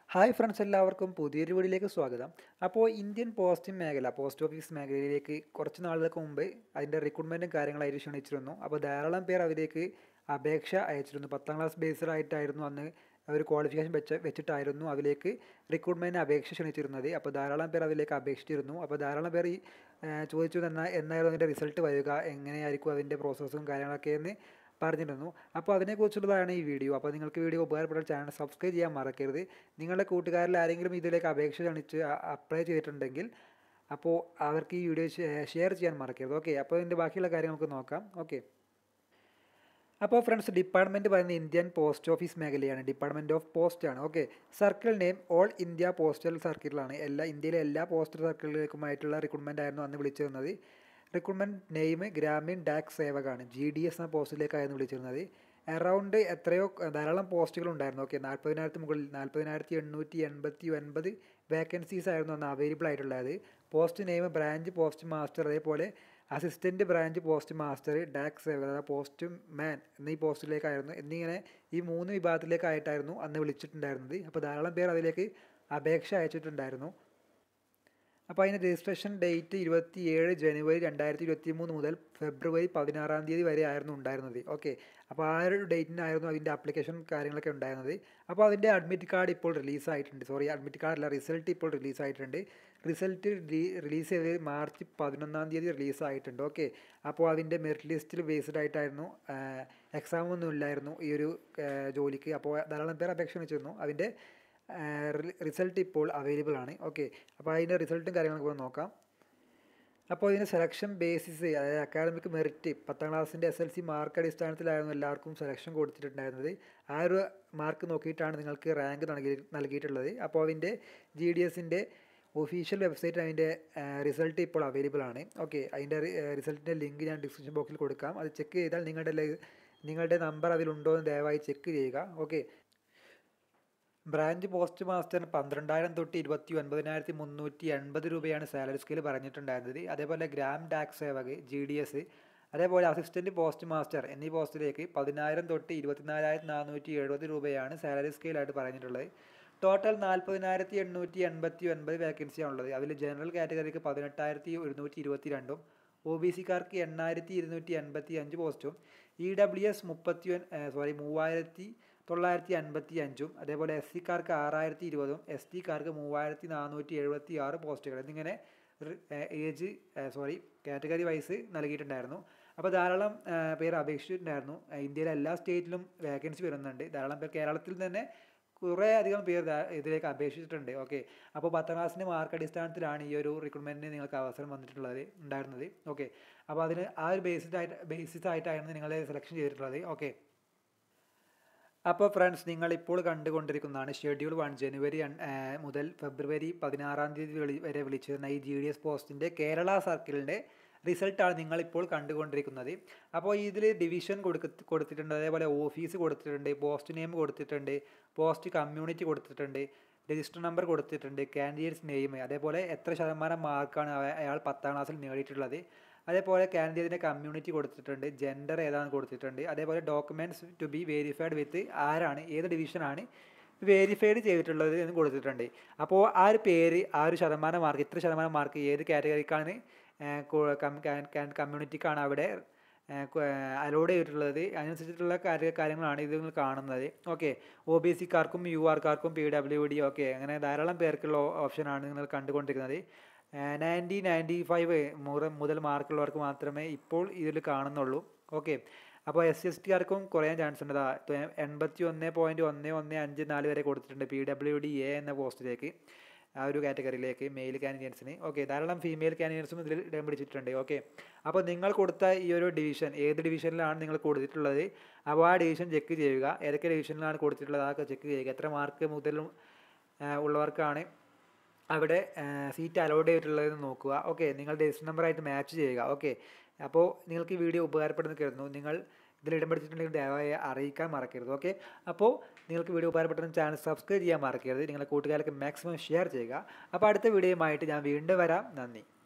hi friends എല്ലാവർക്കും പുതിയൊരു വീഡിയോയിലേക്ക് സ്വാഗതം അപ്പോൾ ഇന്ത്യൻ പോസ്റ്റിംഗ് മേഖല പോസ്റ്റ് ഓഫീസ് മേഖലയിലേക്ക് കുറച്ച് നാളുകൾക്ക് മുമ്പ് അതിൻ്റെ റിക്രൂട്ട്മെൻറ്റും കാര്യങ്ങളായിട്ട് ക്ഷണിച്ചിരുന്നു അപ്പോൾ ധാരാളം പേർ അതിലേക്ക് അപേക്ഷ അയച്ചിരുന്നു പത്താം ക്ലാസ് ബേസ്ഡ് ആയിട്ടായിരുന്നു അന്ന് ഒരു ക്വാളിഫിക്കേഷൻ വെച്ച് വെച്ചിട്ടായിരുന്നു അതിലേക്ക് റിക്രൂട്ട്മെൻറ്റിന് അപേക്ഷ ക്ഷണിച്ചിരുന്നത് അപ്പോൾ ധാരാളം പേർ അതിലേക്ക് അപേക്ഷിച്ചിരുന്നു അപ്പോൾ ധാരാളം പേർ ഈ ഏഹ്, ചോദിച്ചു എന്നാൽ എന്നായിരുന്നു അതിൻ്റെ റിസൾട്ട് വരിക എങ്ങനെയായിരിക്കും അതിൻ്റെ പ്രോസസ്സും കാര്യങ്ങളൊക്കെ എന്ന് പറഞ്ഞിരുന്നു അപ്പോൾ അതിനെക്കുറിച്ചുള്ളതാണ് ഈ വീഡിയോ അപ്പോൾ നിങ്ങൾക്ക് വീഡിയോ ഉപകാരപ്പെട്ട ചാനൽ സബ്സ്ക്രൈബ് ചെയ്യാൻ മറക്കരുത് നിങ്ങളുടെ കൂട്ടുകാരിൽ ആരെങ്കിലും ഇതിലേക്ക് അപേക്ഷ ക്ഷണിച്ച് അപ്ലൈ ചെയ്തിട്ടുണ്ടെങ്കിൽ അപ്പോൾ അവർക്ക് ഈ വീഡിയോ ഷെയർ ചെയ്യാൻ മറക്കരുത് ഓക്കെ അപ്പോൾ ഇതിൻ്റെ ബാക്കിയുള്ള കാര്യം നമുക്ക് നോക്കാം ഓക്കെ അപ്പോൾ ഫ്രണ്ട്സ് ഡിപ്പാർട്ട്മെൻറ്റ് പറയുന്നത് ഇന്ത്യൻ പോസ്റ്റ് ഓഫീസ് മേഖലയാണ് ഡിപ്പാർട്ട്മെൻറ്റ് ഓഫ് പോസ്റ്റ് ആണ് okay circle name all India postal സർക്കിളിലാണ് എല്ലാ ഇന്ത്യയിലെ എല്ലാ പോസ്റ്റൽ സർക്കിളുകൾക്കുമായിട്ടുള്ള റിക്രൂട്ട്മെൻ്റ് ആയിരുന്നു അന്ന് വിളിച്ചിരുന്നത് റിക്രൂട്ട്മെൻറ്റ് നെയിം ഗ്രാമീൺ ഡാക് സേവകാണ് ജി ഡി എസ് എന്ന പോസ്റ്റിലേക്കായിരുന്നു വിളിച്ചിരുന്നത് അറൗണ്ട് എത്രയോ ധാരാളം പോസ്റ്റുകൾ ഉണ്ടായിരുന്നു ഓക്കെ നാൽപ്പതിനായിരത്തി മുകളിൽ നാൽപ്പതിനായിരത്തി എണ്ണൂറ്റി എൺപത്തി ഒൻപത് വേക്കൻസീസ് ആയിരുന്നു അന്ന് അവൈലബിൾ ആയിട്ടുള്ളത് post name branch post master അതേപോലെ assistant branch post master Dak സേവകർ അതായത് പോസ്റ്റ് മാൻ എന്നീ പോസ്റ്റിലേക്കായിരുന്നു എന്നിങ്ങനെ ഈ മൂന്ന് വിഭാഗത്തിലേക്കായിട്ടായിരുന്നു അന്ന് വിളിച്ചിട്ടുണ്ടായിരുന്നത് അപ്പോൾ ധാരാളം പേർ അതിലേക്ക് അപേക്ഷ അയച്ചിട്ടുണ്ടായിരുന്നു അപ്പോൾ അതിന് രജിസ്ട്രേഷൻ ഡേറ്റ് ഇരുപത്തി ഏഴ് ജനുവരി രണ്ടായിരത്തി ഇരുപത്തി മൂന്ന് മുതൽ ഫെബ്രുവരി പതിനാറാം തീയതി വരെ ആയിരുന്നു ഉണ്ടായിരുന്നത് ഓക്കെ അപ്പോൾ ആ ഒരു ഡേറ്റിനായിരുന്നു അതിൻ്റെ ആപ്ലിക്കേഷൻ കാര്യങ്ങളൊക്കെ ഉണ്ടായിരുന്നത് അപ്പോൾ അതിൻ്റെ അഡ്മിറ്റ് കാർഡ് ഇപ്പോൾ റിലീസായിട്ടുണ്ട് സോറി അഡ്മിറ്റ് കാർഡല്ല റിസൾട്ട് ഇപ്പോൾ റിലീസായിട്ടുണ്ട് റിസൾട്ട് റിലീസ് ചെയ്തത് മാർച്ച് പതിനൊന്നാം തീയതി റിലീസായിട്ടുണ്ട് ഓക്കെ അപ്പോൾ അതിൻ്റെ മെറിറ്റ് ലിസ്റ്റിൽ ബേസ്ഡ് ആയിട്ടായിരുന്നു എക്സാം ഒന്നും ഇല്ലായിരുന്നു ഈ ഒരു ആ, ജോലിക്ക് അപ്പോൾ ധാരാളം പേർ അപേക്ഷ വെച്ചിരുന്നു അതിൻ്റെ റിസൾട്ട് ഇപ്പോൾ അവൈലബിൾ ആണ് ഓക്കെ അപ്പോൾ അതിൻ്റെ റിസൾട്ടും കാര്യങ്ങളൊക്കെ ഒന്ന് നോക്കാം അപ്പോൾ ഇതിന് സെലക്ഷൻ ബേസിസ് അതായത് അക്കാഡമിക് മെറിറ്റ് പത്താം ക്ലാസ്സിൻ്റെ എസ് എൽ സി മാർക്ക് അടിസ്ഥാനത്തിലായിരുന്നു എല്ലാവർക്കും സെലക്ഷൻ കൊടുത്തിട്ടുണ്ടായിരുന്നത് ആ ഒരു മാർക്ക് നോക്കിയിട്ടാണ് നിങ്ങൾക്ക് റാങ്ക് നൽകി നൽകിയിട്ടുള്ളത് അപ്പോൾ അതിൻ്റെ ജി ഡി എസിൻ്റെ ഒഫീഷ്യൽ വെബ്സൈറ്റ് അതിൻ്റെ റിസൾട്ട് ഇപ്പോൾ അവൈലബിൾ ആണ് ഓക്കെ അതിൻ്റെ റിസൾട്ടിൻ്റെ ലിങ്ക് ഞാൻ ഡിസ്ക്രിപ്ഷൻ ബോക്സിൽ കൊടുക്കാം അത് ചെക്ക് ചെയ്താൽ നിങ്ങളുടെ ലെ- നിങ്ങളുടെ നമ്പർ അതിലുണ്ടോ എന്ന് ദയവായി ചെക്ക് ചെയ്യുക ഓക്കെ ബ്രാഞ്ച് പോസ്റ്റ് മാസ്റ്ററിന് പന്ത്രണ്ടായിരം തൊട്ട് ഇരുപത്തി ഒൻപതിനായിരത്തി മുന്നൂറ്റി എൺപത് രൂപയാണ് സാലറി സ്കെയിൽ പറഞ്ഞിട്ടുണ്ടായിരുന്നത് അതേപോലെ ഗ്രാം ടാക്സ് സേവക് ജി ഡി എസ് അതേപോലെ അസിസ്റ്റൻറ്റ് പോസ്റ്റ് മാസ്റ്റർ എന്നീ പോസ്റ്റിലേക്ക് പതിനായിരം തൊട്ട് ഇരുപത്തിനാലായിരത്തി നാനൂറ്റി എഴുപത് രൂപയാണ് സാലറി സ്കെയിലായിട്ട് പറഞ്ഞിട്ടുള്ളത് ടോട്ടൽ നാൽപ്പതിനായിരത്തി എണ്ണൂറ്റി എൺപത്തി ഒൻപത് വേക്കൻസിയാണുള്ളത് അതിൽ ജനറൽ കാറ്റഗറിക്ക് പതിനെട്ടായിരത്തി ഒരുന്നൂറ്റി ഇരുപത്തി രണ്ടും ഒ ബി സിക്കാർക്ക് എണ്ണായിരത്തി ഇരുന്നൂറ്റി എൺപത്തി അഞ്ച് പോസ്റ്റും ഇ ഡബ്ല്യു എസ് മുപ്പത്തി സോറി മൂവായിരത്തി തൊള്ളായിരത്തി അൻപത്തി അഞ്ചും അതേപോലെ എസ് സിക്കാർക്ക് ആറായിരത്തി ഇരുപതും എസ് ടിക്കാർക്ക് മൂവായിരത്തി നാനൂറ്റി എഴുപത്തി ആറ് പോസ്റ്റുകൾ എന്നിങ്ങനെ ഏജ് സോറി കാറ്റഗറി വൈസ് നൽകിയിട്ടുണ്ടായിരുന്നു അപ്പോൾ ധാരാളം ആ, പേര് അപേക്ഷിച്ചിട്ടുണ്ടായിരുന്നു ആ, ഇന്ത്യയിലെ എല്ലാ സ്റ്റേറ്റിലും വേക്കൻസി വരുന്നുണ്ട് ധാരാളം പേർ കേരളത്തിൽ തന്നെ കുറേ അധികം പേർ ദാ- ഇതിലേക്ക് അപേക്ഷിച്ചിട്ടുണ്ട് ഓക്കെ അപ്പോൾ പത്താം ക്ലാസ്സിൻ്റെ മാർക്ക് അടിസ്ഥാനത്തിലാണ് ഈ ഒരു റിക്രൂട്ട്മെൻറ്റിന് നിങ്ങൾക്ക് അവസരം വന്നിട്ടുള്ളത് ഉണ്ടായിരുന്നത് ഓക്കെ അപ്പോൾ അതിന് ആ ഒരു ബേസിസ് ആയിട്ട് ബേസിസ് ആയിട്ടായിരുന്നു നിങ്ങളെ സെലക്ഷൻ ചെയ്തിട്ടുള്ളത് ഓക്കെ അപ്പോൾ ഫ്രണ്ട്സ് നിങ്ങൾ ഇപ്പോൾ കണ്ടുകൊണ്ടിരിക്കുന്നതാണ് ഷെഡ്യൂൾ വൺ ജനുവരി അൺ- ആ, മുതൽ ഫെബ്രുവരി പതിനാറാം തീയതി വിളി വരെ വിളിച്ചിരുന്ന ഈ ജി ഡി എസ് പോസ്റ്റിൻ്റെ കേരള സർക്കിളിൻ്റെ റിസൾട്ടാണ് നിങ്ങളിപ്പോൾ കണ്ടുകൊണ്ടിരിക്കുന്നത് അപ്പോൾ ഇതിൽ ഡിവിഷൻ കൊടുക്ക കൊടുത്തിട്ടുണ്ട് അതേപോലെ ഓഫീസ് കൊടുത്തിട്ടുണ്ട് പോസ്റ്റ് നെയിം കൊടുത്തിട്ടുണ്ട് പോസ്റ്റ് കമ്മ്യൂണിറ്റി കൊടുത്തിട്ടുണ്ട് രജിസ്റ്റർ നമ്പർ കൊടുത്തിട്ടുണ്ട് കാൻഡിഡേറ്റ്സ് നെയിം അതേപോലെ എത്ര ശതമാനം മാർക്കാണ് അവ- അയാൾ പത്താം ക്ലാസ്സിൽ നേടിയിട്ടുള്ളത് അതേപോലെ കാൻഡിഡേറ്റിൻ്റെ കമ്മ്യൂണിറ്റി കൊടുത്തിട്ടുണ്ട് ജെൻഡർ ഏതാണെന്ന് കൊടുത്തിട്ടുണ്ട് അതേപോലെ documents to be verified with ആരാണ് ഏത് ഡിവിഷനാണ് വെരിഫൈഡ് ചെയ്തിട്ടുള്ളത് എന്ന് കൊടുത്തിട്ടുണ്ട് അപ്പോൾ ആ ഒരു പേര് ആ ഒരു ശതമാനം മാർക്ക് ഇത്ര ശതമാനം മാർക്ക് ഏത് കാറ്റഗറിക്കാണ് കമ്മ്യൂണിറ്റിക്കാണ് അവിടെ അലോഡ് ചെയ്തിട്ടുള്ളത് അതിനനുസരിച്ചിട്ടുള്ള കാര്യ കാര്യങ്ങളാണ് ഇത് നിങ്ങൾ കാണുന്നത് ഓക്കെ ഒ ബി സിക്കാർക്കും യു ആർക്കാർക്കും പി ഡബ്ല്യു ഡി ഓക്കെ അങ്ങനെ ധാരാളം പേർക്കുള്ള ഓപ്ഷനാണ് നിങ്ങൾ കണ്ടുകൊണ്ടിരിക്കുന്നത് നയൻറ്റി നയൻറ്റി ഫൈവ് മുതൽ മാർക്കുള്ളവർക്ക് മാത്രമേ ഇപ്പോൾ ഇതിൽ കാണുന്നുള്ളൂ ഓക്കെ അപ്പോൾ എസ് എസ് ടിക്കാർക്കും കുറയാൻ ചാൻസ് ഉണ്ട് ദാ എൺപത്തി ഒന്ന് പോയിൻറ്റ് ഒന്ന് ഒന്ന് അഞ്ച് നാല് വരെ കൊടുത്തിട്ടുണ്ട് പി ഡബ്ല്യു ഡി എ എന്ന പോസ്റ്റിലേക്ക് ആ ഒരു കാറ്റഗറിയിലേക്ക് മെയിൽ കാൻഡിഡേറ്റ്സിന് ഓക്കെ ധാരാളം ഫീമെയിൽ കാൻഡിഡേറ്റ്സും ഇതിൽ ഇടം പിടിച്ചിട്ടുണ്ട് ഓക്കെ അപ്പോൾ നിങ്ങൾ കൊടുത്ത ഈ ഒരു ഡിവിഷൻ ഏത് ഡിവിഷനിലാണ് നിങ്ങൾ കൊടുത്തിട്ടുള്ളത് അപ്പോൾ ആ ഡിവിഷൻ ചെക്ക് ചെയ്യുക ഏതൊക്കെ ഡിവിഷനിലാണ് കൊടുത്തിട്ടുള്ളത് അതൊക്കെ ചെക്ക് ചെയ്യുക എത്ര മാർക്ക് മുതലും ആ, ഉള്ളവർക്കാണ് അവിടെ സീറ്റ് അലോഡ് ചെയ്തിട്ടുള്ളതെന്ന് നോക്കുക ഓക്കെ നിങ്ങൾ രജിസ്റ്റർ നമ്പറായിട്ട് മാച്ച് ചെയ്യുക ഓക്കെ അപ്പോൾ നിങ്ങൾക്ക് ഈ വീഡിയോ ഉപകാരപ്പെടുന്നു കരുതുന്നു നിങ്ങൾ ഇതിൽ ഇടം പിടിച്ചിട്ടുണ്ടെങ്കിൽ ദയവായി അറിയിക്കാൻ മറക്കരുത് ഓക്കെ അപ്പോൾ നിങ്ങൾക്ക് വീഡിയോ ഉപകാരപ്പെട്ടെന്ന് ചാനൽ സബ്സ്ക്രൈബ് ചെയ്യാൻ മറക്കരുത് നിങ്ങളുടെ കൂട്ടുകാർക്ക് മാക്സിമം ഷെയർ ചെയ്യുക അപ്പോൾ അടുത്ത വീഡിയോയുമായിട്ട് ഞാൻ വീണ്ടും വരാം നന്ദി